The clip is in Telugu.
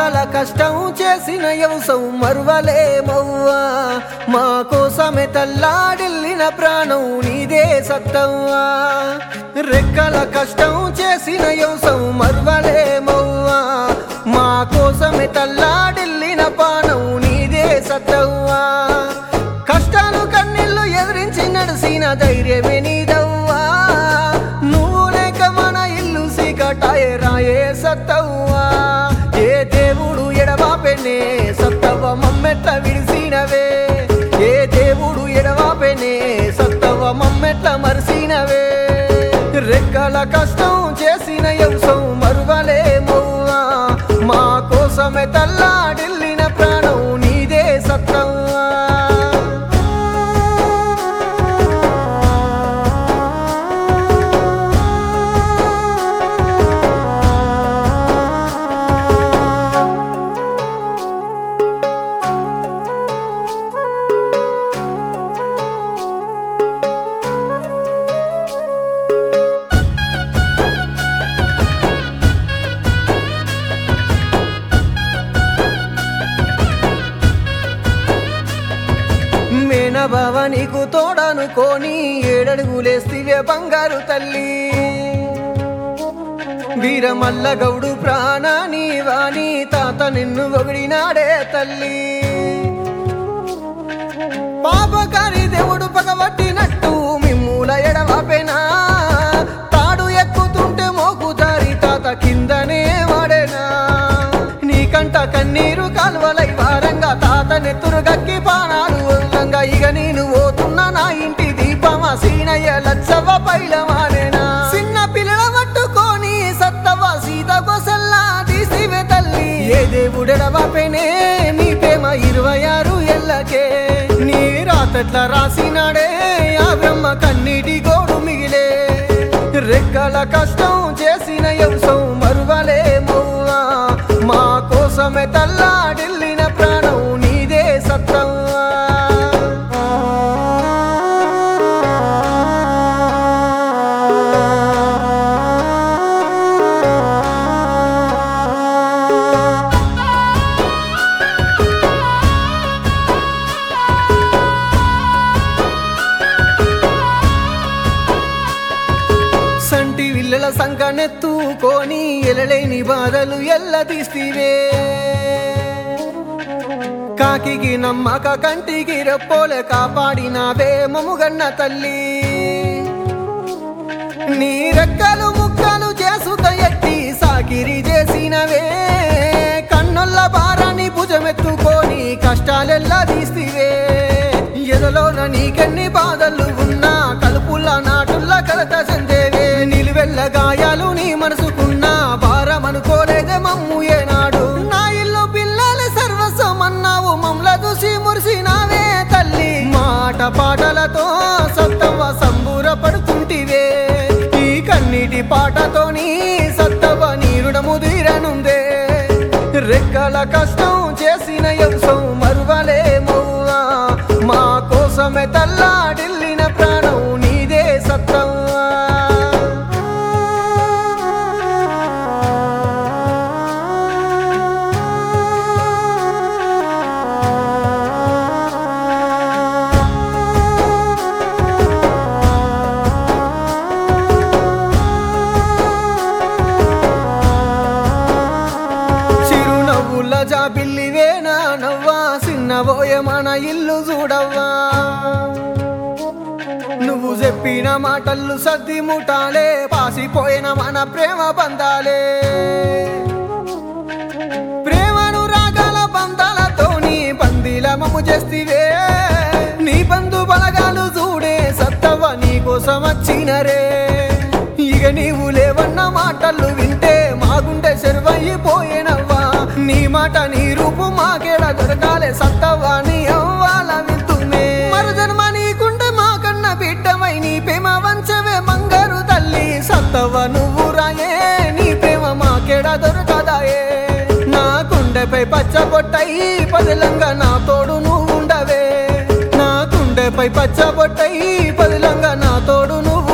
రెక్కల కష్టం చేసిన యవసం మరువలేమవ్వా మా కోసమే తల్లాడిల్లిన ప్రాణం నీదే సత్తవ్వా రెక్కల కష్టం చేసిన యవసం మరువలేమవ్వా మా కోసమే తల్లాడిల్లిన ప్రాణం నీదే సత్తవ్వా కష్టాలు కన్నీళ్లు ఎదిరించి నడిసిన ధైర్యమే నీదవ్వా నువ్వు లేక మన ఇల్లు సీకటాయే రాయే సత్తవ్వా ఏ దేవుడు ఎడవాపెనే సత్తవ మమ్మెట్ల విడిసినవే ఏ దేవుడు ఎడవాపెనే సత్తవ మమ్మెట్ల మరిసినవే రెక్కల కష్టం చేసిన యవసం మరువలేమవ్వా మా కోసమే తల్లాడిల్లిన ప్రాణం నీదే సత్తవ్వా మేనబావ నీకు తోడనుకోని ఏడడుగులేస్తివే బంగారు తల్లి వీరమల్ల గౌడు ప్రాణాని వాణి తాత నిన్ను ఒగిడినాడే తల్లి పాపకారి దేవుడు పగబట్టినట్టు మిమ్ముల ఎడవపెనా తాడు ఎక్కుతుంటే మోకుతారి తాత కిందనే వాడేనా నీకంట కన్నీరు కాలువలై వారంగా తాత నెత్తురు గక్కి పానాలు వదలంగా ఇక నేను పోతున్నా నా ఇంటి దీపమా సీనయ్య లచ్చవ్వ పైలమానేనా చిన్న పిల్లల పట్టుకొని సత్తవ సీత కొసల్లా తీసివే తల్లి ఏ దేవుడెడవపెనే నీ ప్రేమ ఇరవై ఆరు ఎల్లకే నీ రాతట్ల రాసినాడే ఆ బ్రహ్మ కన్నీటి గోడు మిగిలే రెక్కల కష్టం చేసిన యవసం మరువలేమవ్వా మా కోసమే తల్లాడిల్లిన ప్రాణం నీదే సత్తవ్వా సంటి విల్లల సంకనెత్తుకొని ఎలలేని బాధలు ఎల్ల తీస్తివే కాకికి నమ్మక కంటికి రెప్పోలే కాపాడినావే మముగన్న తల్లి నీ రెక్కలు ముక్కలు చేసుక ఎట్టి సాకిరి చేసినవే కన్నుల్ల భారాన్ని భుజమెత్తుకొని కష్టాలెల్లా తీస్తివే ఎదలోన నీకెన్ని బాధలు ఉన్నా కలుపుల్ల నాటుల్ల కలత చెందేవే నిలువెల్ల గాయాలు నీ మనసుకున్నా భారం అనుకోలేదే మమ్ము ఏనాడు నా ఇల్లు పిల్లల సర్వస్వం అన్నావు మమ్మల చూసి మురిసినావే తల్లి మాట పాటలతో సత్తవ్వ సంబూర పడుతుంటివే ఈ కన్నీటి పాటతోని సత్తవ్వ నీరుడము తీరనుందే రెక్కల కష్టం చేసిన యవసం మరువలేమవ్వా మా కోసమే తల్లాడిల్లిన ప్రాణం నీదే సత్తవ్వా చిరునవ్వుల జాబిల్లివేనా నవ్వా చిన్నబోయే మన ఇల్లు చూడవ్వా నువ్వు చెప్పిన మాటలు సర్ది ముఠాలే పాసిపోయిన మన ప్రేమ బంధాలే ప్రేమను రాగాల బంధాలతోని బందీల మమ్ము చేస్తివే నీ బంధు బలగాలు చూడే సత్తవ నీ కోసం వచ్చినరే ఇక నీవు లేవన్న మాటలు వింటే మాగుంటే చెరువయ్యిపోయేనవ్వా నీ మాట నీ రూపు మాకేడ దొరకాలే సత్తవ్వా నీ అవ్వాల వింటుమే మరు జన్మ నీకుంటే మాకన్న బిడ్డమై నీ ప్రేమ వంచవే మంగారు తల్లి సత్తవ్వ నువ్వు రాయే నీ ప్రేమ మాకేడ దొరకదాయే నా గుండెపై పచ్చబొట్టయి పదిలంగా నా తోడు నువ్వు ఉండవే నా గుండెపై పచ్చబొట్టయి పదిలంగా నా తోడు నువ్వు